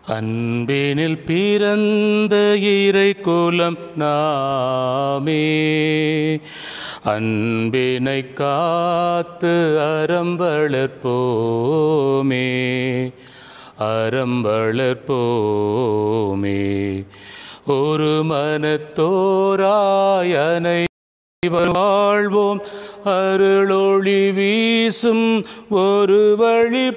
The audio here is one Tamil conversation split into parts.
அன்பினில் பிறந்த இறை குலம் நாமே அன்பினை காத்து அறம்பளர்ப்போமே அறம்பளர்ப்போமே ஒரு மனத்தோராயனை வாழ்வோம் அருளொளி வீசும் ஒரு வழி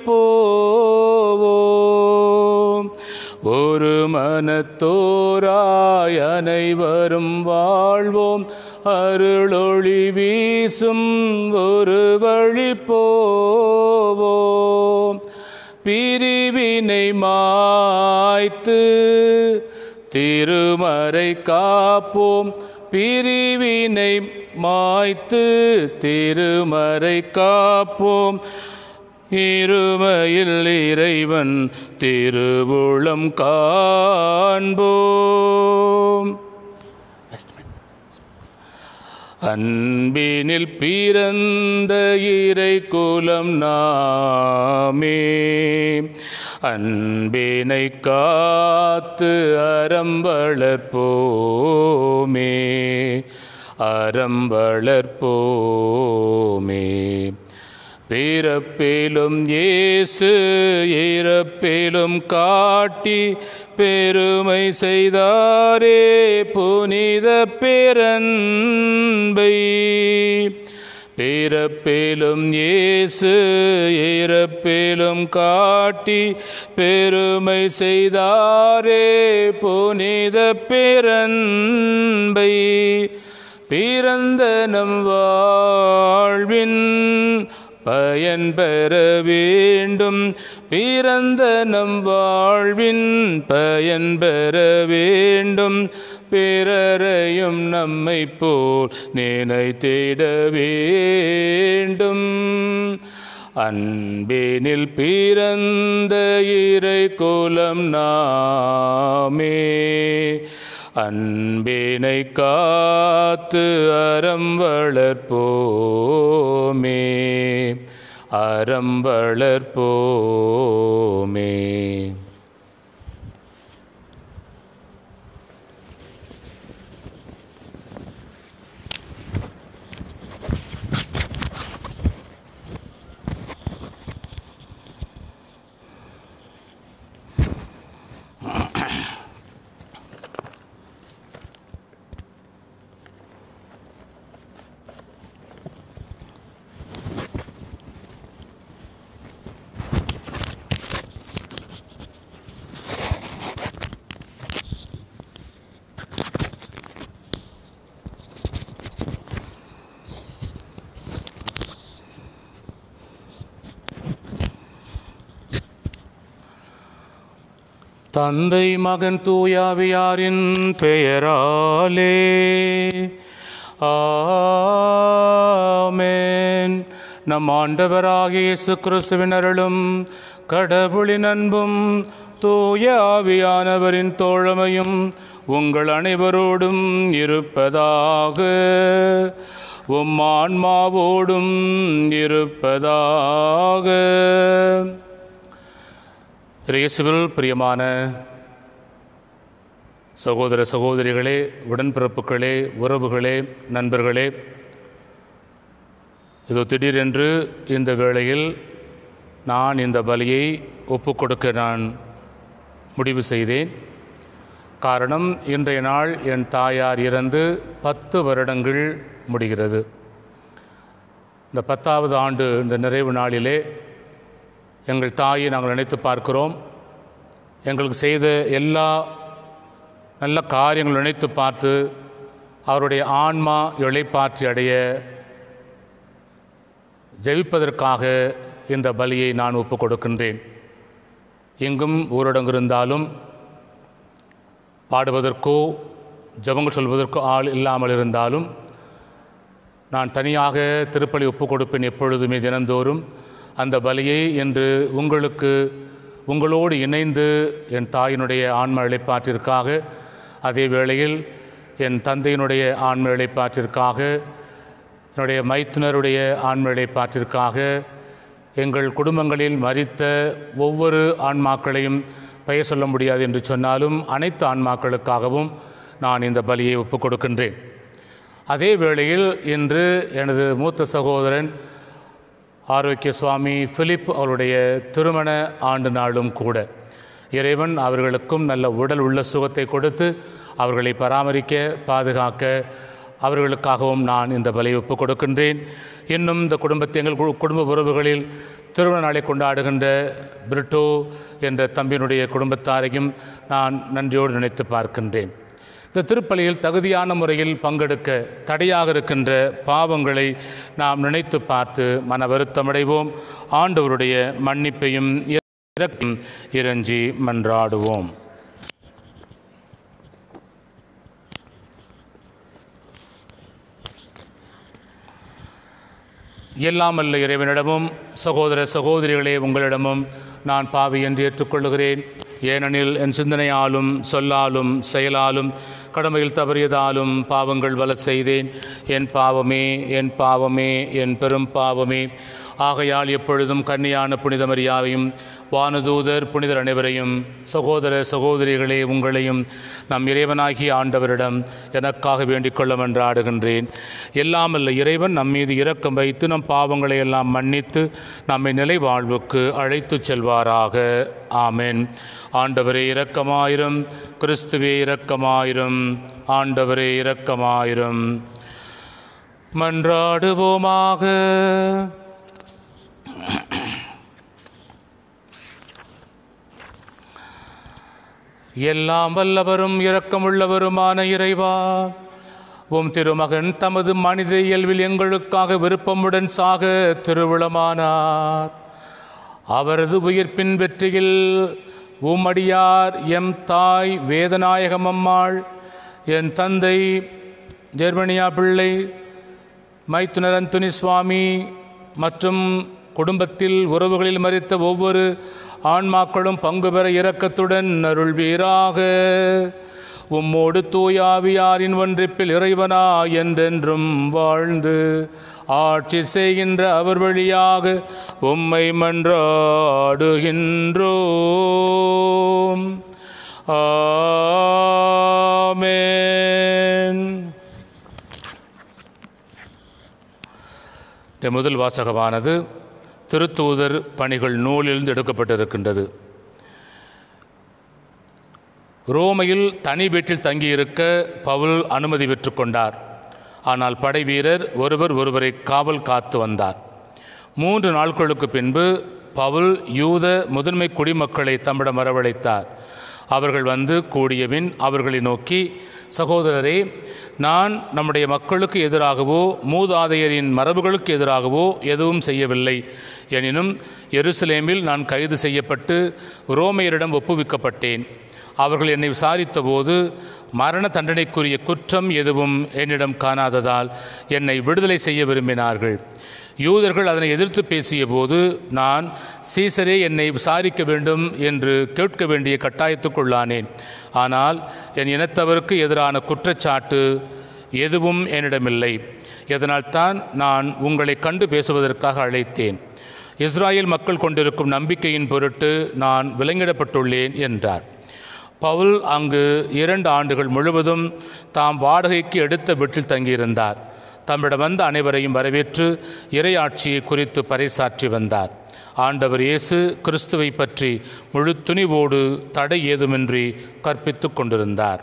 போவோம் ஒரு மனத்தோராய் அனைவரும் வாழ்வோம் அருளொளி வீசும் ஒரு வழி போவோம் பிரிவினை மாய்த்து திருமறை காப்போம் பிரிவினை மாய்த்து திருமறை காப்போம் இருமையில் இறைவன் திருவுளம் காண்போம் அன்பினில் பிறந்த இறை குலம் நாமே அன்பினை காத்து அறம்பளர்ப்போமே அறம்பளர்ப்போமே பிறப்பிலும் இயேசு இறப்பிலும் காட்டி பெருமை செய்தாரே புனித பிறன்பை பிறப்பிலும் இயேசு இறப்பிலும் காட்டி பெருமை செய்தாரே புனித பிறன்பை பிறந்த நம் வாழ்வின் பயன் பெற வேண்டும் பிறந்த நம் வாழ்வின் பயன் பெற வேண்டும் பிறரையும் நம்மை போல் நினைத்திட வேண்டும் அன்பினில் பிறந்த இறை குலம் நாமே அன்பினை காத்து அறம் வளர்ப்போமே அறம் வளர்ப்போமே தந்தை மகன் தூயாவியாரின் பெயராலே ஆமென் நம் ஆண்டவராகிய இயேசு கிறிஸ்துவின் அருளும் கடவுளின் அன்பும் தூய ஆவியானவரின் தோழமையும் உங்கள் அனைவரோடும் இருப்பதாக உம் ஆன்மாவோடும் இருப்பதாக இயேசுவில் பிரியமான சகோதர சகோதரிகளே உடன்பிறப்புகளே உறவுகளே நண்பர்களே இதோ திடீரென்று இந்த வேளையில் நான் இந்த பலியை ஒப்புக்கொடுக்க நான் முடிவு செய்தேன் காரணம் இன்றைய நாள் என் தாயார் இறந்து பத்து வருடங்கள் முடிகிறது இந்த பத்தாவது ஆண்டு இந்த நிறைவு நாளிலே எங்கள் தாயை நாங்கள் நினைத்து பார்க்கிறோம் எங்களுக்கு செய்த எல்லா நல்ல காரியங்கள் நினைத்து பார்த்து அவருடைய ஆன்மா இழைப்பாற்றி அடைய ஜெபிப்பதற்காக இந்த பலியை நான் ஒப்புக் கொடுக்கின்றேன் எங்கும் ஊரடங்கிருந்தாலும் பாடுவதற்கோ ஜபங்கள் சொல்வதற்கோ ஆள் இல்லாமல் இருந்தாலும் நான் தனியாக திருப்பலி ஒப்புக் கொடுப்பேன் எப்பொழுதுமே தினந்தோறும் அந்த பலியை என்று உங்களுக்கு உங்களோடு இணைந்து என் தாயினுடைய ஆன்ம இழைப்பாற்றிற்காக அதே வேளையில் என் தந்தையினுடைய ஆன்ம இழைப்பாற்றிற்காக என்னுடைய மைத்துனருடைய ஆன்ம இழைப்பாற்றிற்காக எங்கள் குடும்பங்களில் மரித்த ஒவ்வொரு ஆன்மாக்களையும் பெயர் சொல்ல முடியாது என்று சொன்னாலும் அனைத்து ஆன்மாக்களுக்காகவும் நான் இந்த பலியை ஒப்புக் கொடுக்கின்றேன் அதே வேளையில் இன்று எனது மூத்த சகோதரன் ஆரோக்கிய சுவாமி பிலிப் அவருடைய திருமண ஆண்டு நாளும் கூட இறைவன் அவர்களுக்கும் நல்ல உடல் உள்ள சுகத்தை கொடுத்து அவர்களை பராமரிக்க பாதுகாக்க அவர்களுக்காகவும் நான் இந்த பலியை ஒப்புக் கொடுக்கின்றேன் இன்னும் இந்த குடும்பத்தை எங்கள் கு- குடும்ப உறவுகளில் திருமண நாளை கொண்டாடுகின்ற பிரிட்டோ என்ற தம்பியினுடைய குடும்பத்தாரையும் நான் நன்றியோடு நினைத்து பார்க்கின்றேன் இந்த திருப்பலியில் தகுதியான முறையில் பங்கெடுக்க தடையாக இருக்கின்ற பாவங்களை நாம் நினைத்து பார்த்து மன வருத்தமடைவோம் ஆண்டவருடைய மன்னிப்பையும் இறக்கையும் இறைஞ்சி மன்றாடுவோம் எல்லாமல்ல இறைவனிடமும் சகோதர சகோதரிகளே உங்களிடமும் நான் பாவி என்று ஏற்றுக்கொள்கிறேன் ஏனெனில் என் சிந்தனையாலும் சொல்லாலும் செயலாலும் கடமையில் தவறியதாலும் பாவங்கள் வல செய்தேன் என் பாவமே என் பாவமே என் பெரும் பாவமே ஆகையால் எப்பொழுதும் கன்னியான புனித மரியாவையும் வானதூதர் புனிதர் அனைவரையும் சகோதர சகோதரிகளே உங்களையும் நம் இறைவனாகிய ஆண்டவரிடம் எனக்காக வேண்டிக் கொள்ள மன்றாடுகின்றேன் எல்லாமல்ல இறைவன் நம் மீது இரக்கம் வைத்து நம் பாவங்களை எல்லாம் மன்னித்து நம்மை நிலை வாழ்வுக்கு அழைத்துச் செல்வாராக ஆமென் ஆண்டவரே இரக்கமாயிரும் கிறிஸ்துவே இரக்கமாயிரும் ஆண்டவரே இரக்கமாயிரும் மன்றாடுவோமாக எல்லாம் வல்லவரும் இரக்கமுள்ளவருமான இறைவா உம் திருமகன் தமது மனித இயல்பில் எங்களுக்காக விருப்பமுடன் சாக திருவிழமானார் அவரது உயிர்ப்பின் வெற்றியில் உம்மடியார் எம் தாய் வேதநாயகம் அம்மாள் என் தந்தை ஜெர்மனியா பிள்ளை மைத்துனர் அந்துனி சுவாமி மற்றும் குடும்பத்தில் உறவுகளில் மறித்த ஒவ்வொரு ஆன்மாக்களும் பங்கு பெற இரக்கத்துடன் அருள்வீராக உம்மோடு தூயாவியாரின் ஒன்றிப்பில் இறைவனா என்றென்றும் வாழ்ந்து ஆட்சி செய்கின்ற அவர் வழியாக உம்மை மன்றாடுகின்றோம் ஆமென் இந்த முதல் வாசகமானது திருத்தூதர் பணிகள் நூலிலிருந்து எடுக்கப்பட்டிருக்கின்றது ரோமையில் தனி வீட்டில் தங்கியிருக்க பவுல் அனுமதி பெற்றுக்கொண்டார் ஆனால் படை வீரர் ஒருவர் ஒருவரை காவல் காத்து வந்தார் மூன்று நாட்களுக்கு பின்பு பவுல் யூத முதன்மை குடிமக்களை தம்மிடம் வரவழைத்தார் அவர்கள் வந்து கூடியபின் அவர்களை நோக்கி சகோதரரே நான் நம்முடைய மக்களுக்கு எதிராகவோ மூதாதையரின் மரபுகளுக்கு எதிராகவோ எதுவும் செய்யவில்லை எனினும் எருசலேமில் நான் கைது செய்யப்பட்டு ரோமையரிடம் ஒப்புவிக்கப்பட்டேன் அவர்கள் என்னை விசாரித்தபோது மரண தண்டனைக்குரிய குற்றம் எதுவும் என்னிடம் காணாததால் என்னை விடுதலை செய்ய விரும்பினார்கள் யூதர்கள் அதனை எதிர்த்து பேசியபோது நான் சீசரே என்னை விசாரிக்க வேண்டும் என்று கேட்க வேண்டிய கட்டாயத்துக்குள்ளானேன் ஆனால் என் இனத்தவருக்கு எதிரான குற்றச்சாட்டு எதுவும் என்னிடமில்லை இதனால்தான் நான் உங்களை கண்டு பேசுவதற்காக அழைத்தேன் இஸ்ராயேல் மக்கள் கொண்டிருக்கும் நம்பிக்கையின் பொருட்டு நான் விலங்கிடப்பட்டுள்ளேன் என்றார் பவுல் அங்கு இரண்டு ஆண்டுகள் முழுவதும் தாம் வாடகைக்கு எடுத்த வீட்டில் தங்கியிருந்தார் தம்மிடம் வந்த அனைவரையும் வரவேற்று இறையாட்சியை குறித்து பறைசாற்றி வந்தார் ஆண்டவர் இயேசு கிறிஸ்துவை பற்றி முழு துணிவோடு தடை ஏதுமின்றி கற்பித்துக் கொண்டிருந்தார்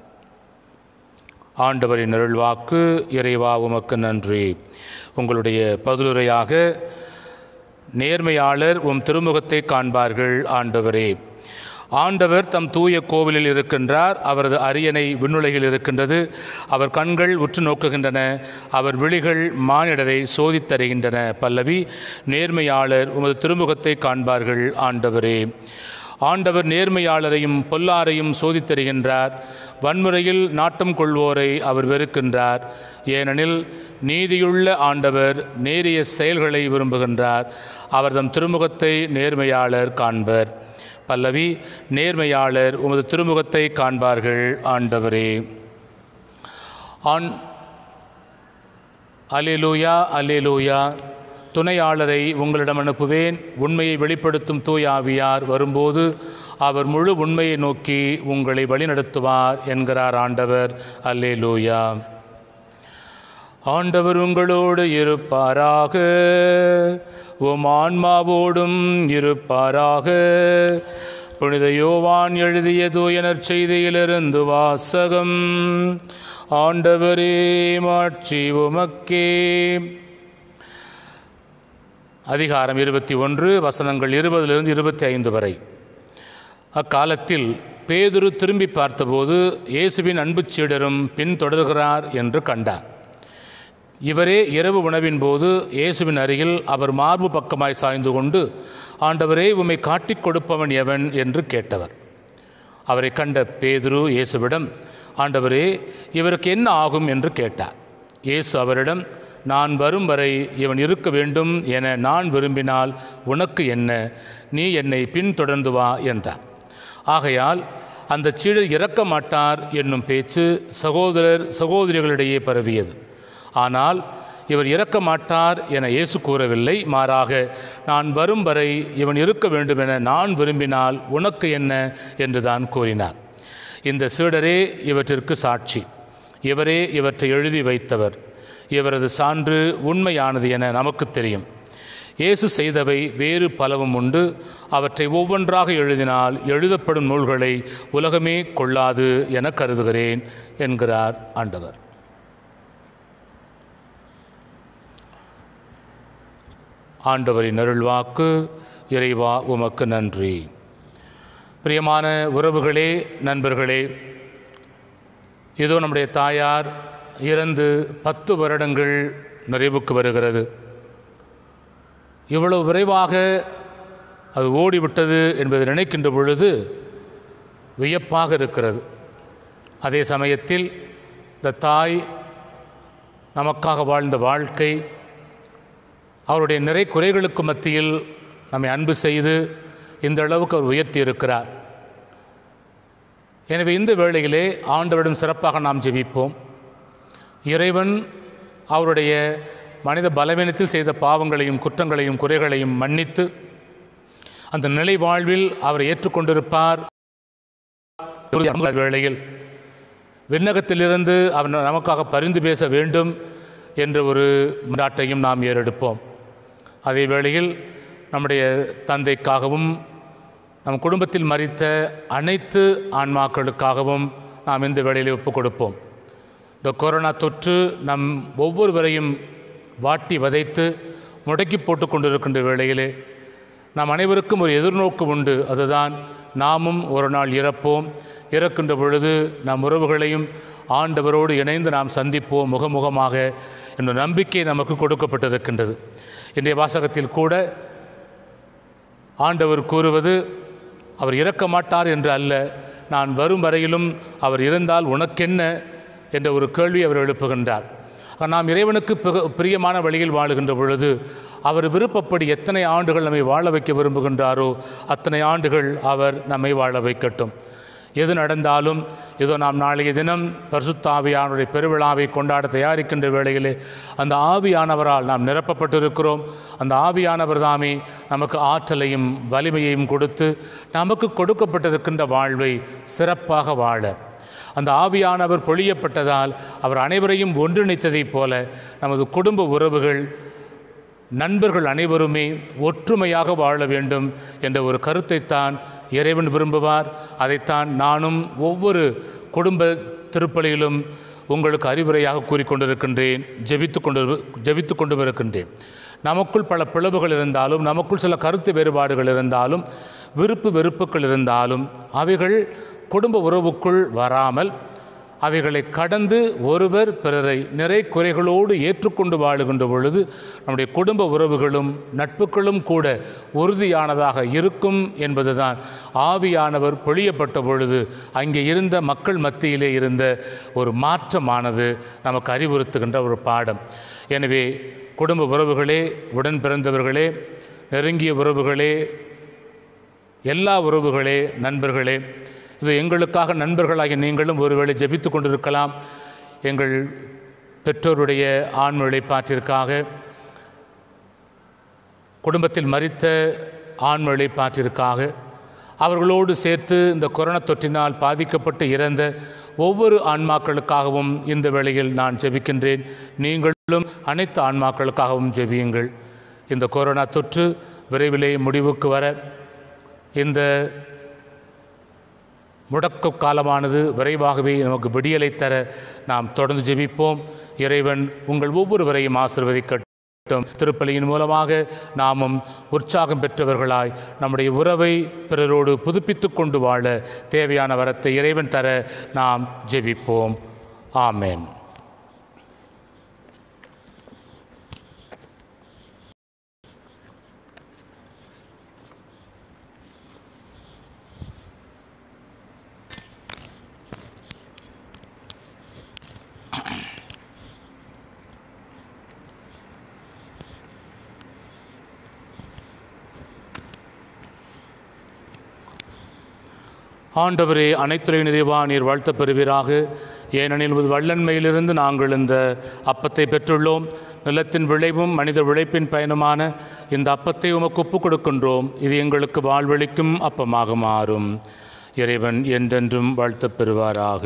ஆண்டவரின் அருள்வாக்கு இறைவா உமக்கு நன்றி உங்களுடைய பதிலுரையாக நேர்மையாளர் உம் திருமுகத்தை காண்பார்கள் ஆண்டவரே ஆண்டவர் தம் தூய கோவிலில் இருக்கின்றார் அவரது அரியணை விண்ணுலகில் இருக்கின்றது அவர் கண்கள் உற்று நோக்குகின்றன அவர் விழிகள் மானிடரை சோதித்தருகின்றன பல்லவி நேர்மையாளர் உமது திருமுகத்தை காண்பார்கள் ஆண்டவரே ஆண்டவர் நேர்மையாளரையும் பொல்லாரையும் சோதித்தருகின்றார் வன்முறையில் நாட்டம் கொள்வோரை அவர் வெறுக்கின்றார் ஏனெனில் நீதியுள்ள ஆண்டவர் நேரிய செயல்களை விரும்புகின்றார் அவர் தம் திருமுகத்தை நேர்மையாளர் காண்பர் பல்லவி நேர்மையாளர் உமது திருமுகத்தை காண்பார்கள் ஆண்டவரே ஆண் அலிலூயா அலிலூயா துணையாளரை உங்களிடம் அனுப்புவேன் உண்மையை வெளிப்படுத்தும் தூயாவியார் வரும்போது அவர் முழு உண்மையை நோக்கி உங்களை வழிநடத்துவார் என்கிறார் ஆண்டவர் அல்லேலூயா ஆண்டவர் உங்களோடு இருப்பாராக உம் ஆன்மாவோடும் இருப்பாராக புனித யோவான் எழுதிய தூயனர் செய்தியிலிருந்து வாசகம் ஆண்டவரே மாட்சி உமக்கே அதிகாரம் இருபத்தி ஒன்று வசனங்கள் இருபதிலிருந்து இருபத்தி ஐந்து வரை அக்காலத்தில் பேதுரு திரும்பி பார்த்தபோது இயேசுவின் அன்புச் சீடரும் பின்தொடர்கிறார் என்று கண்டார் இவரே இரவு உணவின் போது இயேசுவின் அருகில் அவர் மார்பு பக்கமாய் சாய்ந்து கொண்டு ஆண்டவரே உம்மை காட்டிக் கொடுப்பவன் எவன் என்று கேட்டவர் அவரை கண்ட பேதுரு இயேசுவிடம் ஆண்டவரே இவருக்கு என்ன ஆகும் என்று கேட்டார் இயேசு அவரிடம் நான் வரும் வரை இவன் இருக்க வேண்டும் என நான் விரும்பினால் உனக்கு என்ன நீ என்னை பின்தொடர்ந்து வா என்றார் ஆகையால் அந்த சீடர் இறக்க மாட்டார் என்னும் பேச்சு சகோதரர் சகோதரிகளிடையே பரவியது ஆனால் இவர் இறக்க மாட்டார் என இயேசு கூறவில்லை மாறாக நான் வரும் வரை இவன் இருக்க வேண்டும் என நான் விரும்பினால் உனக்கு என்ன என்று தான் கூறினார் இந்த சீடரே இவற்றிற்கு சாட்சி இவரே இவற்றை எழுதி வைத்தவர் இவரது சான்று உண்மையானது என நமக்கு தெரியும் இயேசு செய்தவை வேறு பலவும் உண்டு அவற்றை ஒவ்வொன்றாக எழுதினால் எழுதப்படும் நூல்களை உலகமே கொள்ளாது என கருதுகிறேன் என்கிறார் ஆண்டவர் ஆண்டவரின் அருள்வாக்கு இறைவா உமக்கு நன்றி பிரியமான உறவுகளே நண்பர்களே இதோ நம்முடைய தாயார் இறந்து பத்து வருடங்கள் நிறைவுக்கு வருகிறது இவ்வளவு விரைவாக அது ஓடிவிட்டது என்பதை நினைக்கின்ற பொழுது வியப்பாக இருக்கிறது அதே சமயத்தில் இந்த தாய் நமக்காக வாழ்ந்த வாழ்க்கை அவருடைய நிறை குறைகளுக்கு மத்தியில் நம்மை அன்பு செய்து இந்த அளவுக்கு அவர் உயர்த்தி இருக்கிறார் எனவே இந்த வேளையிலே ஆண்டவரிடம் சிறப்பாக நாம் ஜெபிப்போம் இறைவன் அவருடைய மனித பலவீனத்தில் செய்த பாவங்களையும் குற்றங்களையும் குறைகளையும் மன்னித்து அந்த நிலை வாழ்வில் அவரை ஏற்றுக்கொண்டிருப்பார் வேளையில் விண்ணகத்திலிருந்து அவர் நமக்காக பரிந்து பேச வேண்டும் என்ற ஒரு நாட்டையும் நாம் ஏறெடுப்போம் அதே வேளையில் நம்முடைய தந்தைக்காகவும் நம் குடும்பத்தில் மறித்த அனைத்து ஆன்மாக்களுக்காகவும் நாம் இந்த வேளையில் ஒப்புக் கொடுப்போம் இந்த கொரோனா தொற்று நம் ஒவ்வொருவரையும் வாட்டி வதைத்து முடக்கி போட்டு கொண்டிருக்கின்ற வேளையிலே நாம் அனைவருக்கும் ஒரு எதிர்நோக்கு உண்டு அதுதான் நாமும் ஒரு நாள் இறப்போம் இறக்கின்ற பொழுது நம் உறவுகளையும் ஆண்டவரோடு இணைந்து நாம் சந்திப்போம் முகமுகமாக என்ற நம்பிக்கை நமக்கு கொடுக்கப்பட்டிருக்கின்றது இன்றைய வாசகத்தில் கூட ஆண்டவர் கூறுவது அவர் இறக்க மாட்டார் என்று அல்ல நான் வரும் வரையிலும் அவர் இருந்தால் உனக்கென்ன என்ற ஒரு கேள்வி அவர் எழுப்புகின்றார் நாம் இறைவனுக்கு பிக- பிரியமான வழியில் வாழுகின்ற பொழுது அவர் விருப்பப்படி எத்தனை ஆண்டுகள் நம்மை வாழ வைக்க விரும்புகின்றாரோ அத்தனை ஆண்டுகள் அவர் நம்மை வாழ வைக்கட்டும் எது நடந்தாலும் இதோ நாம் நாளைய தினம் பரிசுத்த ஆவியானுடைய பெருவிழாவை கொண்டாட தயாரிக்கின்ற வேளையிலே அந்த ஆவியானவரால் நாம் நிரப்பப்பட்டிருக்கிறோம் அந்த ஆவியானவர் தாமே நமக்கு ஆற்றலையும் வலிமையையும் கொடுத்து நமக்கு கொடுக்கப்பட்டிருக்கின்ற வாழ்வை சிறப்பாக வாழ அந்த ஆவியானவர் பொழியப்பட்டதால் அவர் அனைவரையும் ஒன்றிணைத்ததைப் போல நமது குடும்ப உறவுகள் நண்பர்கள் அனைவருமே ஒற்றுமையாக வாழ வேண்டும் என்ற ஒரு கருத்தைத்தான் இறைவன் விரும்புவார் அதைத்தான் நானும் ஒவ்வொரு குடும்ப திருப்பலியிலும் உங்களுக்கு அறிவுரையாக கூறிக்கொண்டிருக்கின்றேன் ஜெபித்து கொண்டு ஜெபித்து கொண்டு இருக்கின்றேன் நமக்குள் பல பிளவுகள் இருந்தாலும் நமக்குள் சில கருத்து வேறுபாடுகள் இருந்தாலும் விருப்பு வெறுப்புகள் இருந்தாலும் அவைகள் குடும்ப உறவுக்குள் வராமல் அவைகளை கடந்து ஒருவர் பிறரை நிறை குறைகளோடு ஏற்றுக்கொண்டு வாழுகின்ற பொழுது நம்முடைய குடும்ப உறவுகளும் நட்புகளும் கூட உறுதியானதாக இருக்கும் என்பதுதான் ஆவியானவர் பொழியப்பட்ட பொழுது அங்கே இருந்த மக்கள் மத்தியிலே இருந்த ஒரு மாற்றமானது நமக்கு அறிவுறுத்துகின்ற ஒரு பாடம் எனவே குடும்ப உறவுகளே உடன் பிறந்தவர்களே நெருங்கிய உறவுகளே எல்லா உறவுகளே நண்பர்களே இது எங்களுக்காக நண்பர்களாகிய நீங்களும் ஒருவேளை ஜெபித்து கொண்டிருக்கலாம் எங்கள் பெற்றோருடைய ஆன்ம இழைப்பாற்றிற்காக குடும்பத்தில் மறித்த ஆன்ம இழைப்பாற்றிற்காக அவர்களோடு சேர்த்து இந்த கொரோனா தொற்றினால் பாதிக்கப்பட்டு இறந்த ஒவ்வொரு ஆன்மாக்களுக்காகவும் இந்த வேளையில் நான் ஜெபிக்கின்றேன் நீங்களும் அனைத்து ஆன்மாக்களுக்காகவும் ஜெபியுங்கள் இந்த கொரோனா தொற்று விரைவிலே முடிவுக்கு வர இந்த முடக்க காலமானது விரைவாகவே நமக்கு விடியலை தர நாம் தொடர்ந்து ஜெபிப்போம் இறைவன் உங்கள் ஒவ்வொருவரையும் ஆசிர்வதிக்கட்டும் திருப்பலியின் மூலமாக நாமும் உற்சாகம் பெற்றவர்களாய் நம்முடைய உறவை பிறரோடு புதுப்பித்து கொண்டு வாழ தேவையான வரத்தை இறைவன் தர நாம் ஜெபிப்போம் ஆமென் ஆண்டவரே அனைத்துறை நிறைவா நீர் வாழ்த்தப் பெறுவீராக ஏனெனில் உமது வல்லன்மையிலிருந்து நாங்கள் இந்த அப்பத்தை பெற்றுள்ளோம் நிலத்தின் விளைவும் மனித உழைப்பின் பயனுமான இந்த அப்பத்தை உமக்கு ஒப்புக் கொடுக்கின்றோம் இது எங்களுக்கு வாழ்வளிக்கும் அப்பமாக மாறும் இறைவன் என்றென்றும் வாழ்த்தப் பெறுவாராக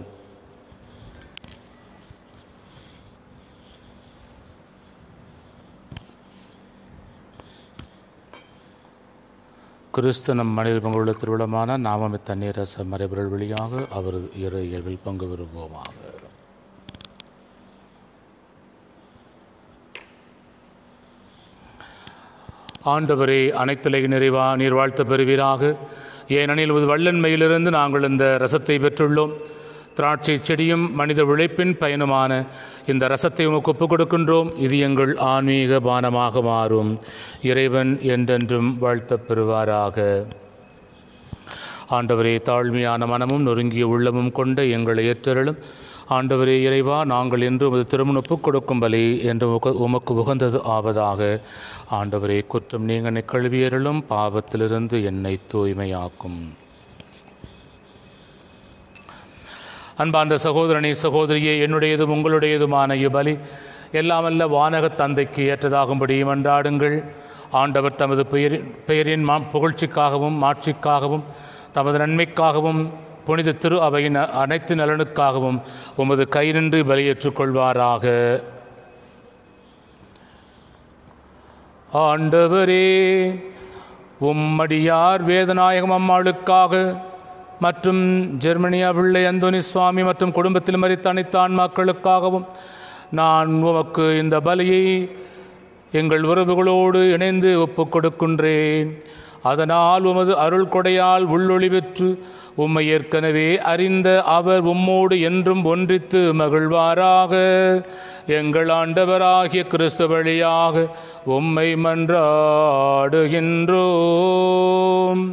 கிறிஸ்து நம் மனித பங்குள்ள திருவிழமான நாமமே தண்ணீர் ரச மறைபொருள் வழியாக அவரது இரு இயல்பில் பங்கு பெறுவோமாக ஆண்டவரே அனைத்துலக நிறைவா நீர் வாழ்த்த பெறுவீராக ஏனெனில் உமது வல்லன்மையிலிருந்து நாங்கள் இந்த ரசத்தை பெற்றுள்ளோம் திராட்சை செடியும் மனித உழைப்பின் பயனுமான இந்த ரசத்தை உமக்கு ஒப்புக் கொடுக்கின்றோம் இது எங்கள் ஆன்மீக பானமாக மாறும் இறைவன் என்றென்றும் வாழ்த்தப் பெறுவாராக ஆண்டவரே தாழ்மையான மனமும் நொறுங்கிய உள்ளமும் கொண்ட எங்களை ஏற்றருளும் ஆண்டவரே இறைவா நாங்கள் என்று உமது திருமண ஒப்புக் கொடுக்கும் பலி என்று உமக்கு- உமக்கு உகந்தது ஆவதாக ஆண்டவரே குற்றம் நீங்கனை கழுவியருளும் பாவத்திலிருந்து என்னை தூய்மையாக்கும் அன்பார்ந்த சகோதரனே சகோதரியே என்னுடையதும் உங்களுடையதுமான இவ்வலி எல்லாமல்ல வானகத் தந்தைக்கு ஏற்றதாகும்படி மன்றாடுங்கள் ஆண்டவர் தமது பெயரின் பெயரின் மா புகழ்ச்சிக்காகவும் மாட்சிக்காகவும் தமது நன்மைக்காகவும் புனித திரு அவையின் அனைத்து நலனுக்காகவும் உமது கை நின்று பலியேற்றுக் கொள்வாராக ஆண்டவரே உம்மடியார் வேதநாயகம் அம்மாளுக்காக மற்றும் ஜெர்மனியா பிள்ளை அந்தோனி சுவாமி மற்றும் குடும்பத்தில் மறித்த அனைத்து ஆன்மாக்களுக்காகவும் நான் உமக்கு இந்த பலியை எங்கள் உறவுகளோடு இணைந்து ஒப்புக் கொடுக்கின்றேன் அதனால் உமது அருள் கொடையால் உள்ளொளி பெற்று உம்மை ஏற்கனவே அறிந்த அவர் உம்மோடு என்றும் ஒன்றித்து மகிழ்வாராக எங்கள் ஆண்டவராகிய கிறிஸ்து வழியாக உம்மை மன்றாடுகின்றோம்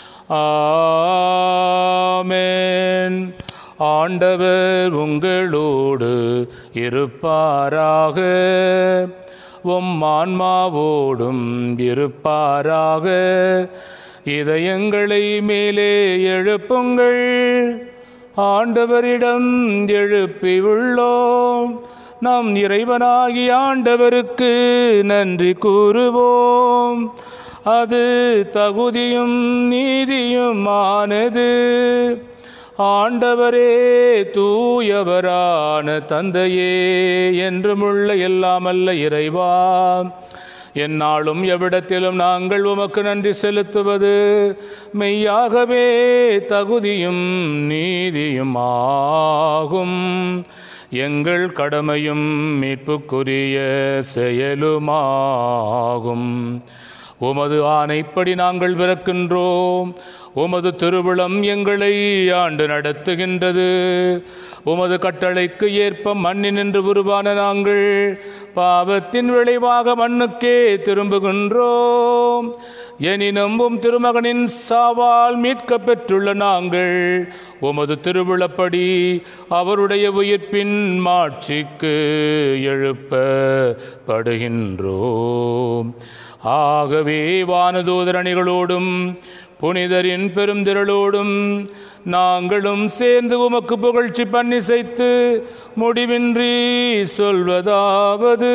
ஆமென் ஆண்டவர் உங்களோடு இருப்பாராக உம் ஆன்மாவோடும் இருப்பாராக இதயங்களை மேலே எழுப்புங்கள் ஆண்டவரிடம் எழுப்பி உள்ளோம் நம் இறைவனாகிய ஆண்டவருக்கு நன்றி கூறுவோம் அது தகுதியும் நீதியுமானது ஆண்டவரே தூயவரான தந்தையே என்றுமுள்ள எல்லாமல்ல இறைவா எந்நாளும் எவ்விடத்திலும் நாங்கள் உமக்கு நன்றி செலுத்துவது மெய்யாகவே தகுதியும் நீதியும் ஆகும் எங்கள் கடமையும் மீட்புக்குரிய செயலுமாகும் உமது ஆணைப்படி நாங்கள் பிறக்கின்றோம் உமது திருவிழம் எங்களை ஆண்டு நடத்துகின்றது உமது கட்டளைக்கு ஏற்ப மண்ணினின்று உருவான நாங்கள் பாவத்தின் விளைவாக மண்ணுக்கே திரும்புகின்றோம் எனினும் உம் திருமகனின் சாவால் மீட்கப் பெற்றுள்ள நாங்கள் உமது திருவிழப்படி அவருடைய உயிர்ப்பின் மாட்சிக்கு எழுப்பப்படுகின்றோம் ஆகவே வானதூதர் அணிகளோடும் புனிதரின் பெருந்திரளோடும் நாங்களும் சேர்ந்து உமக்கு புகழ்ச்சி பன்னிசைத்து முடிவின்றி சொல்வதாவது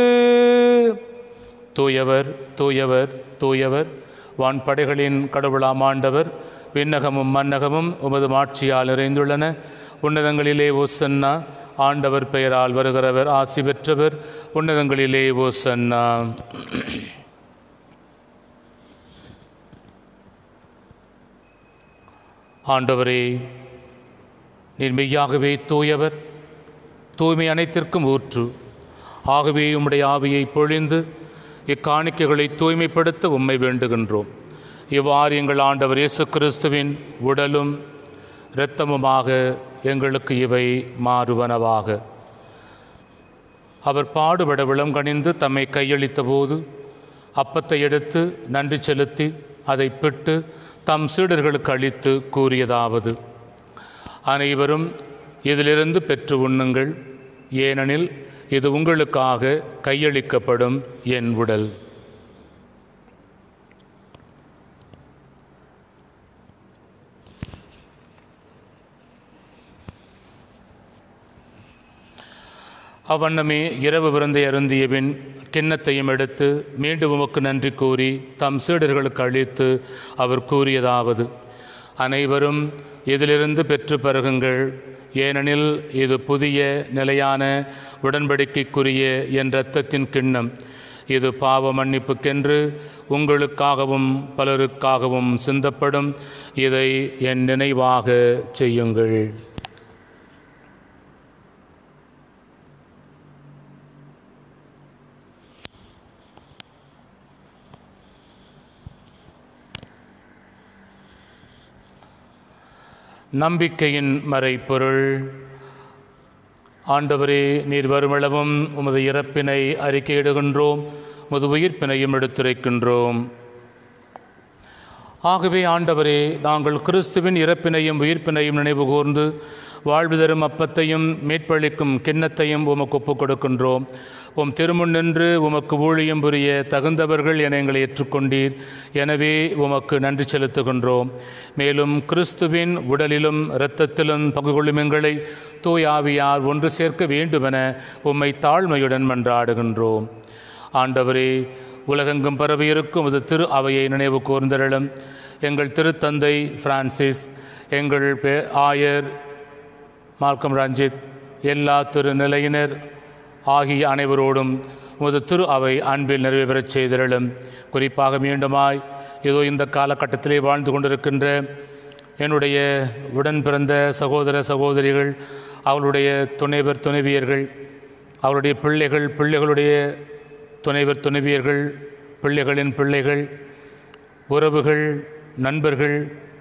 தூயவர் தூயவர் தூயவர் வான்படைகளின் கடவுளாம் ஆண்டவர் விண்ணகமும் மன்னகமும் உமது மாட்சியால் நிறைந்துள்ளன உன்னதங்களிலே ஓசன்னா ஆண்டவர் பெயரால் வருகிறவர் ஆசி பெற்றவர் உன்னதங்களிலே ஓசன்னா ஆண்டவரே நீர் மெய்யாகவே தூயவர் தூய்மை அனைத்திற்கும் ஊற்று ஆகவே உம்முடைய ஆவியை பொழிந்து இக்காணிக்கைகளை தூய்மைப்படுத்த உம்மை வேண்டுகின்றோம் இவ்வாறு எங்கள் ஆண்டவர் இயேசு கிறிஸ்துவின் உடலும் இரத்தமுமாக எங்களுக்கு இவை மாறுவனவாக அவர் பாடுபட விளங்கணிந்து தம்மை கையளித்த போது அப்பத்தை எடுத்து நன்றி செலுத்தி அதை பிட்டு தம் சீடர்களுக்கு அளித்து கூறியதாவது அனைவரும் இதிலிருந்து பெற்று உண்ணுங்கள் ஏனெனில் இது உங்களுக்காக கையளிக்கப்படும் என் உடல் அவ்வண்ணமே இரவு விருந்தை அருந்திய பின் கிண்ணத்தையும் எடுத்து மீண்டும் உமக்கு நன்றி கூறி தம் சீடர்களுக்கு அளித்து அவர் கூறியதாவது அனைவரும் இதிலிருந்து பெற்று பருகுங்கள் ஏனெனில் இது புதிய நிலையான உடன்படிக்கைக்குரிய என் இரத்தத்தின் கிண்ணம் இது பாவ மன்னிப்புக்கென்று உங்களுக்காகவும் பலருக்காகவும் சிந்தப்படும் இதை என் நினைவாக செய்யுங்கள் நம்பிக்கையின் மறைப்பொருள் ஆண்டவரே நீர் வருமளவும் உமது இறப்பினை அறிக்கையிடுகின்றோம் உமது உயிர்ப்பினையும் எடுத்துரைக்கின்றோம் ஆகவே ஆண்டவரே நாங்கள் கிறிஸ்துவின் இறப்பினையும் உயிர்ப்பினையும் நினைவு கூர்ந்து வாழ்வு தரும் அப்பத்தையும் மீட்பளிக்கும் கிண்ணத்தையும் உமக்கு ஒப்புக் கொடுக்கின்றோம் உம் திருமுன் நின்று உமக்கு ஊழியம் புரிய தகுந்தவர்கள் என எங்களை ஏற்றுக்கொண்டீர் எனவே உமக்கு நன்றி செலுத்துகின்றோம் மேலும் கிறிஸ்துவின் உடலிலும் இரத்தத்திலும் பங்கு கொள்ளும் எங்களை தூய் ஆவியார் ஒன்று சேர்க்க வேண்டுமென உம்மை தாழ்மையுடன் மன்றாடுகின்றோம் ஆண்டவரே உலகெங்கும் பரவியிருக்கும் இது திரு அவையை நினைவு கூர்ந்தருளும் எங்கள் திருத்தந்தை பிரான்சிஸ் எங்கள் பே ஆயர் மால்கம் ரஞ்சித் எல்லா திருநிலையினர் ஆகிய அனைவரோடும் உமது திரு அவை அன்பில் நிறைவு பெறச் செய்திருளும் குறிப்பாக மீண்டுமாய் இதோ இந்த காலகட்டத்திலே வாழ்ந்து கொண்டிருக்கின்ற என்னுடைய உடன் பிறந்த சகோதர சகோதரிகள் அவளுடைய துணைவர் துணைவியர்கள் அவருடைய பிள்ளைகள் பிள்ளைகளுடைய துணைவர் துணைவியர்கள் பிள்ளைகளின் பிள்ளைகள் உறவுகள் நண்பர்கள்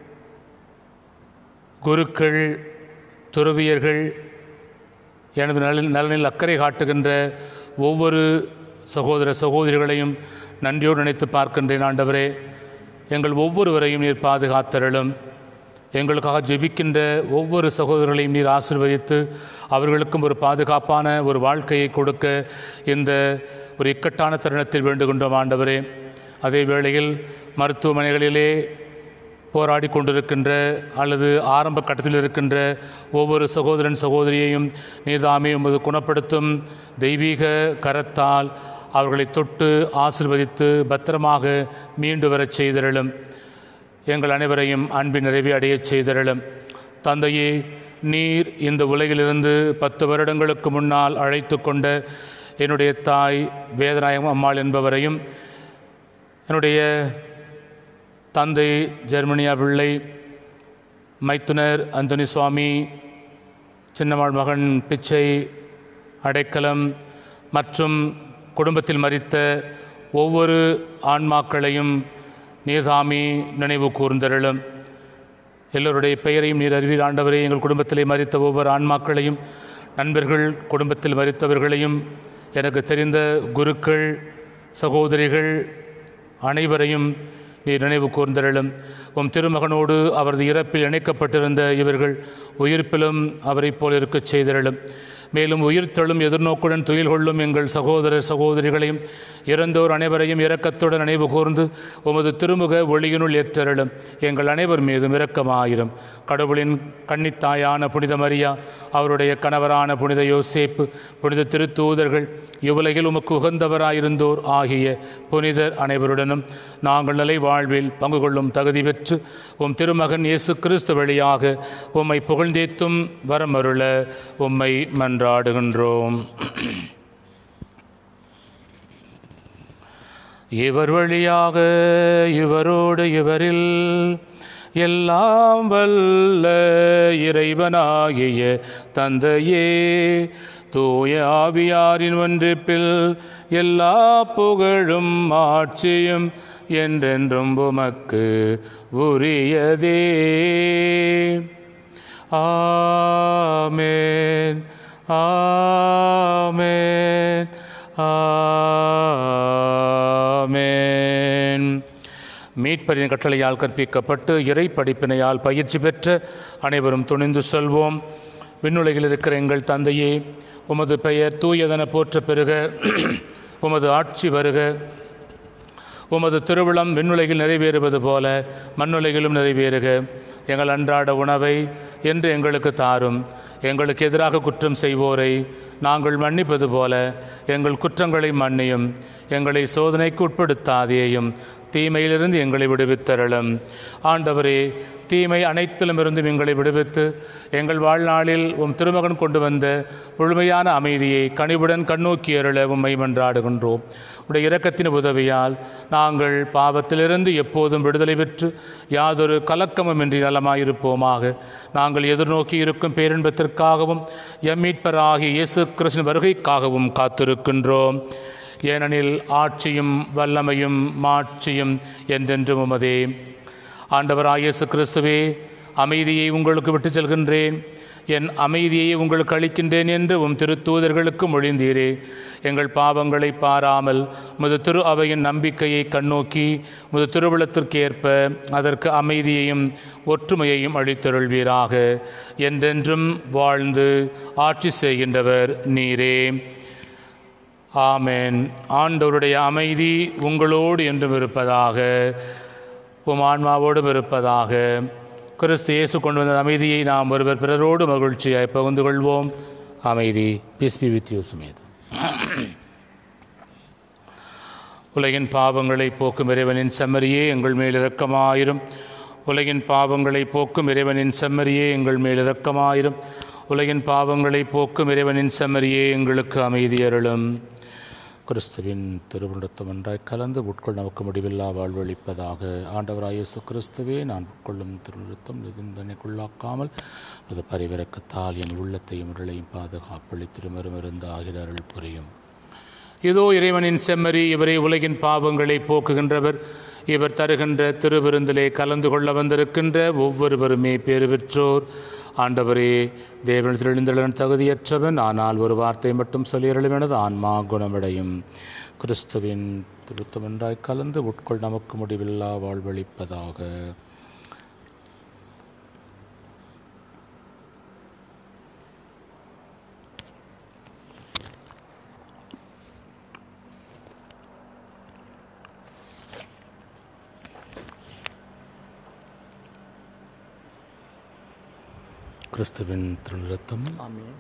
குருக்கள் துறவியர்கள் எனது நலனில் நலனில் அக்கறை காட்டுகின்ற ஒவ்வொரு சகோதர சகோதரிகளையும் நன்றியோடு நினைத்து பார்க்கின்றேன் ஆண்டவரே எங்கள் ஒவ்வொருவரையும் நீர் பாதுகாத்தருளும் எங்களுக்காக ஜெபிக்கின்ற ஒவ்வொரு சகோதரர்களையும் நீர் ஆசிர்வதித்து அவர்களுக்கும் ஒரு பாதுகாப்பான ஒரு வாழ்க்கையை கொடுக்க இந்த ஒரு இக்கட்டான தருணத்தில் வேண்டுகின்றோம் ஆண்டவரே அதே வேளையில் மருத்துவமனைகளிலே போராடி கொண்டிருக்கின்ற அல்லது ஆரம்ப கட்டத்தில் இருக்கின்ற ஒவ்வொரு சகோதரன் சகோதரியையும் நீர்தாமே உமது குணப்படுத்தும் தெய்வீக கரத்தால் அவர்களை தொட்டு ஆசிர்வதித்து பத்திரமாக மீண்டு வரச் செய்தருளும் எங்கள் அனைவரையும் அன்பின் நிறைவை அடையச் செய்தருளும் தந்தையே நீர் இந்த உலகிலிருந்து பத்து வருடங்களுக்கு முன்னால் அழைத்து கொண்ட என்னுடைய தாய் வேதநாயகம் அம்மாள் என்பவரையும் என்னுடைய தந்தை ஜெர்மனியா பிள்ளை மைத்துனர் அந்தோனி சுவாமி சின்னம்மாள் மகன் பிச்சை அடைக்கலம் மற்றும் குடும்பத்தில் மறித்த ஒவ்வொரு ஆன்மாக்களையும் நீர்தாமி நினைவு கூர்ந்தருளும் எல்லோருடைய பெயரையும் நீர் அறிவீர் ஆண்டவரே எங்கள் குடும்பத்திலே மறித்த ஒவ்வொரு ஆன்மாக்களையும் நண்பர்கள் குடும்பத்தில் மறித்தவர்களையும் எனக்கு தெரிந்த குருக்கள் சகோதரிகள் அனைவரையும் நீர் நினைவு கூர்ந்தருளும் உம் திருமகனோடு அவரது இறப்பில் இணைக்கப்பட்டிருந்த இவர்கள் உயிர்ப்பிலும் அவரைப் போல் இருக்கச் செய்தருளும் மேலும் உயிர்த்தெழும் எதிர்நோக்குடன் துயில் கொள்ளும் எங்கள் சகோதர சகோதரிகளையும் இறந்தோர் அனைவரையும் இரக்கத்துடன் நினைவு கூர்ந்து உமது திருமுக ஒளியினுள் ஏற்றருளும் எங்கள் அனைவர் மீதும் இரக்கமாயிரும் கடவுளின் கன்னித்தாயான புனித மரியா அவருடைய கணவரான புனித யோசேப்பு புனித திருத்தூதர்கள் இவ்வுலகில் உமக்கு உகந்தவராயிருந்தோர் ஆகிய புனிதர் அனைவருடனும் நாங்கள் நிலை வாழ்வில் பங்கு கொள்ளும் தகுதி பெற்று உம் திருமகன் இயேசு கிறிஸ்து வழியாக உம்மை புகழ்ந்தேத்தும் வரமருள உம்மை மன்றாடுகின்றோம் இவர் வழியாக இவரோடு இவரில் எல்லாம் வல்ல இறைவனாகிய தந்தையே தூய ஆவியாரின் ஒன்றிப்பில் எல்லா புகழும் ஆட்சியும் என்றென்றும் உமக்கு உரியதே ஆமேன் ஆமேன் ஆமேன் மீட்பரின் கட்டளையால் கற்பிக்கப்பட்டு இறை படிப்பினையால் பயிற்சி பெற்ற அனைவரும் துணிந்து செல்வோம் விண்ணுலகில் இருக்கிற எங்கள் தந்தையே உமது பெயர் தூயதன போற்ற பெறுக உமது ஆட்சி வருக உமது திருவிழம் விண்ணுலகில் நிறைவேறுவது போல மண்ணுலகிலும் நிறைவேறுக எங்கள் அன்றாட உணவை என்று எங்களுக்கு தாரும் எங்களுக்கு எதிராக குற்றம் செய்வோரை நாங்கள் மன்னிப்பது போல எங்கள் குற்றங்களை மன்னியும் எங்களை சோதனைக்கு உட்படுத்தாதேயும் தீமையிலிருந்து எங்களை விடுவித்தரலும் ஆண்டவரே தீமை அனைத்திலும் இருந்தும் எங்களை விடுவித்து எங்கள் வாழ்நாளில் உம் திருமகன் கொண்டு வந்த முழுமையான அமைதியை கனிவுடன் கண்ணோக்கி அருள உம்மை மன்றாடுகின்றோம் உடைய இரக்கத்தின் உதவியால் நாங்கள் பாவத்திலிருந்து எப்போதும் விடுதலை பெற்று யாதொரு கலக்கமுமின்றி நலமாயிருப்போமாக நாங்கள் எதிர்நோக்கி இருக்கும் பேரின்பத்திற்காகவும் எம் மீட்பராகிய இயேசு கிறிஸ்துவின் வருகைக்காகவும் காத்திருக்கின்றோம் ஏனெனில் ஆட்சியும் வல்லமையும் மாட்சியும் என்றென்றும் உமதே ஆண்டவராக இயேசு கிறிஸ்துவே அமைதியை உங்களுக்கு விட்டுச் செல்கின்றேன் என் அமைதியை உங்களுக்கு அளிக்கின்றேன் என்று உம் திருத்தூதர்களுக்கு மொழிந்தீரே எங்கள் பாவங்களை பாராமல் முது திரு அவையின் நம்பிக்கையை கண்ணோக்கி முது திருவிழத்திற்கேற்ப அதற்கு அமைதியையும் ஒற்றுமையையும் அளித்தருள்வீராக என்றென்றும் வாழ்ந்து ஆட்சி செய்கின்றவர் நீரே ஆமென் ஆண்டவருடைய அமைதி உங்களோடு என்றும் இருப்பதாக உம் ஆன்மாவோடும் இருப்பதாக கிறிஸ்து இயேசு கொண்டு வந்த அமைதியை நாம் ஒருவர் பிறரோடு மகிழ்ச்சியாய் பகிர்ந்து கொள்வோம் அமைதி பீஸ் பி வித் யூ சுமேத் உலகின் பாவங்களை போக்கும் இறைவனின் செம்மறியே எங்கள் மேல் இரக்கமாயிரும் உலகின் பாவங்களை போக்கும் இறைவனின் செம்மறியே எங்கள் மேல் இரக்கமாயிரும் உலகின் பாவங்களை போக்கும் இறைவனின் செம்மறியே எங்களுக்கு அமைதி அருளும் கிறிஸ்துவின் திருவிழத்தம் ஒன்றாய் கலந்து உட்கொள் நமக்கு முடிவில்லா வாழ்வளிப்பதாக ஆண்டவராய் இயேசு கிறிஸ்துவே நான் உட்கொள்ளும் திருவிழத்தம் எதுவும் தன்னைக்குள்ளாக்காமல் அது பரிவிறக்கத்தால் என் உள்ளத்தையும் உடலையும் பாதுகாப்பளி திருமருமிருந்து ஆகிற அருள் புரியும் இதோ இறைவனின் செம்மறி இவரே உலகின் பாவங்களை போக்குகின்றவர் இவர் தருகின்ற திருவிருந்திலே கலந்து கொள்ள வந்திருக்கின்ற ஒவ்வொருவருமே பேறு பெற்றோர் ஆண்டவரே தேவனத்தில் எழுந்தளன் தகுதியற்றவன் ஆனால் ஒரு வார்த்தை மட்டும் சொல்லியறலும் எனது ஆன்மா குணமடையும் கிறிஸ்துவின் திருத்தமென்றாய் கலந்து உட்கொள் நமக்கு முடிவில்லா வாழ்வளிப்பதாக கிறிஸ்துவின் திருநிறுத்தம் ஆமென்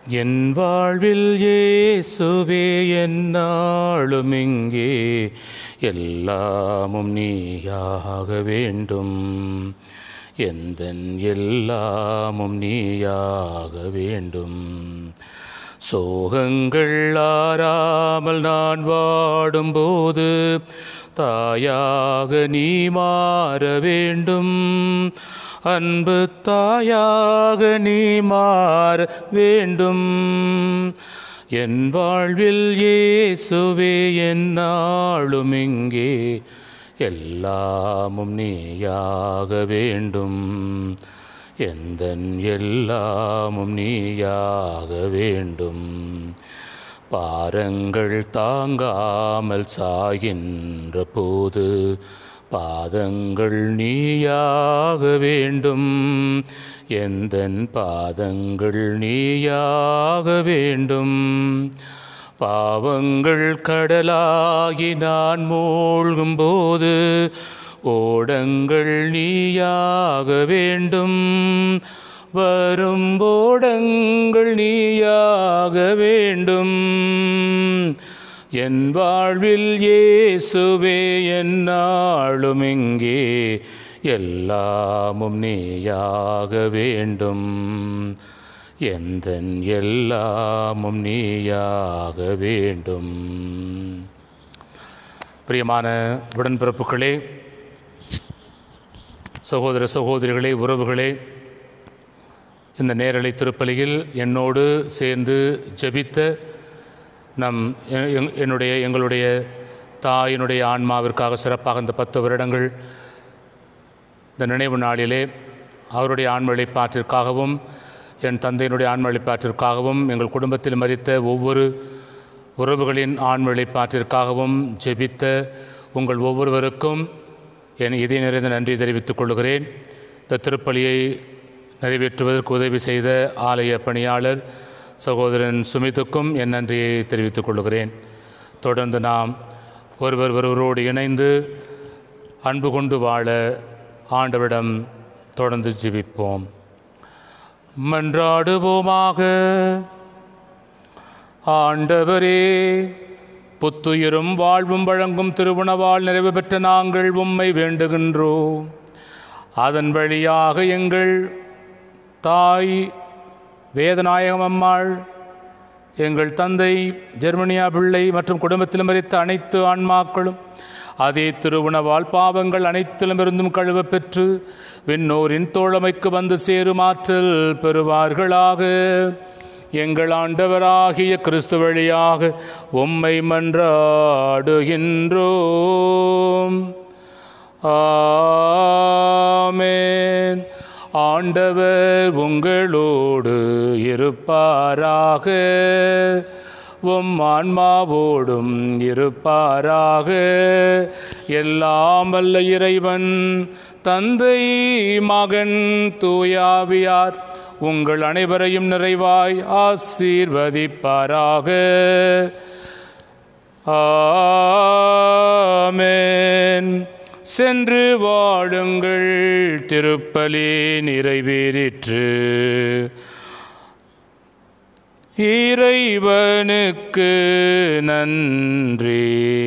என் வாழ்வில் இயேசுவே என்னாலும் இங்கே எல்லாமும் நீயாக வேண்டும் எந்தன் எல்லாமும் நீயாக வேண்டும் சோகங்கள் ஆறாமல் நான் வாடும்போது தாயாக நீ மாற வேண்டும் அன்பு தாயாக நீ மாற வேண்டும் என் வாழ்வில் இயேசுவே என்னாலும் இங்கே எல்லாமும் நீயாக வேண்டும் எந்தன் எல்லாமும் நீயாக வேண்டும் பாரங்கள் தாங்காமல் சாகின்ற போது பாதங்கள் நீயாக வேண்டும் எந்தன் பாதங்கள் நீயாக வேண்டும் பாவங்கள் கடலாகி நான் மூழ்கும்போது ஓடங்கள் நீயாக வேண்டும் வரும் ஓடங்கள் நீயாக வேண்டும் என் வாழ்வில் இயேசுவே என்னாலும் இங்கே எல்லாமும் நீயாக வேண்டும் எந்தன் எல்லாமும் நீயாக வேண்டும் பிரியமான உடன்பிறப்புகளே சகோதர சகோதரிகளே உறவுகளே இந்த நேரலை திருப்பலியில் என்னோடு சேர்ந்து ஜெபித்த நம் எ- எங்- என்னுடைய எங்களுடைய தாயினுடைய ஆன்மாவிற்காக சிறப்பாக இந்த பத்து வருடங்கள் இந்த நினைவு நாளிலே அவருடைய ஆண்மொழிப்பாற்றிற்காகவும் என் தந்தையினுடைய ஆண்மொழிப்பாற்றிற்காகவும் எங்கள் குடும்பத்தில் மறித்த ஒவ்வொரு உறவுகளின் ஆண்மொழிப்பாற்றிற்காகவும் ஜெபித்த உங்கள் ஒவ்வொருவருக்கும் என் இதய நிறைந்த நன்றி தெரிவித்துக் கொள்கிறேன் இந்த திருப்பலியை நிறைவேற்றுவதற்கு உதவி செய்த ஆலய பணியாளர் சகோதரன் சுமித்துக்கும் என் நன்றியை தெரிவித்துக் கொள்கிறேன் தொடர்ந்து நாம் ஒருவர் ஒருவரோடு இணைந்து அன்பு கொண்டு வாழ ஆண்டவரிடம் தொடர்ந்து ஜெபிப்போம் மன்றாடுவோமாக ஆண்டவரே புத்துயிரும் வாழ்வும் வழங்கும் திருவுணவால் நிறைவு பெற்ற நாங்கள் உம்மை வேண்டுகின்றோம் அதன் வழியாக எங்கள் தாய் வேதநாயகம் அம்மாள் எங்கள் தந்தை ஜெர்மனியா பிள்ளை மற்றும் குடும்பத்தில் மறித்த அனைத்து ஆன்மாக்களும் அதே திருவுணவால் பாவங்கள் அனைத்திலுமிருந்தும் கழுவப் பெற்று விண்ணோரின் தோழமைக்கு வந்து சேரும் ஆற்றல் பெறுவார்களாக எங்கள் ஆண்டவராகிய கிறிஸ்து வழியாக உம்மை மன்றாடுகின்றோம் ஆமென் ஆண்டவர் உங்களோடு இருப்பாராக உம் ஆன்மாவோடும் இருப்பாராக எல்லாம் வல்ல இறைவன் தந்தை மகன் தூயாவியார் உங்கள் அனைவரையும் நிறைவாய் ஆசீர்வதிப்பாராக ஆமென் சென்று வாழுங்கள் திருப்பலி நிறைவேறிற்று இறைவனுக்கு நன்றி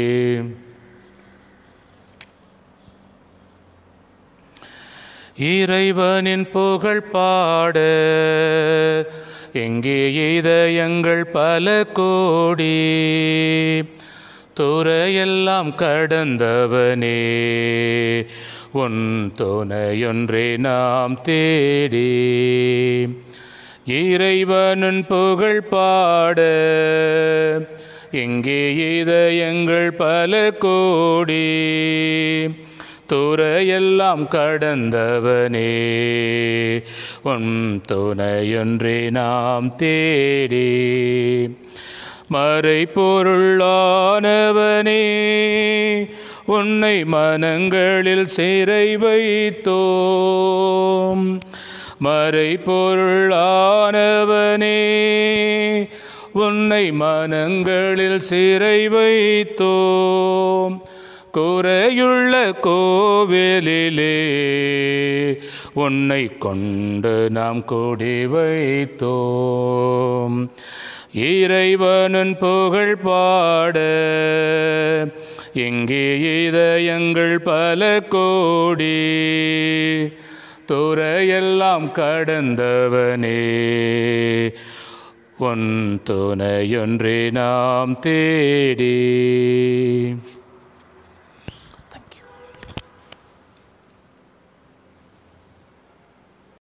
இறைவனின் புகழ் பாட எங்கே இதயங்கள் பல கோடி துறையெல்லாம் கடந்தவனே உன் துணையொன்றே நாம் தேடி இறைவனின் புகழ் பாட எங்கே இதயங்கள் பல கோடி துறையெல்லாம் கடந்தவனே உன் துணையொன்றே நாம் தேடி மறை பொருளானவனே உன்னை மனங்களில் சிறை வைத்தோம் மறை பொருளானவனே உன்னை மனங்களில் சிறை வைத்தோம் குறையுள்ள கோவிலிலே உன்னை கொண்டு நாம் கூடி வைத்தோம் இறைவனின் புகழ் பாட இங்கே இதயங்கள் பல கோடி துறையெல்லாம் கடந்தவனே உன் துணையொன்றே நாம் தேடி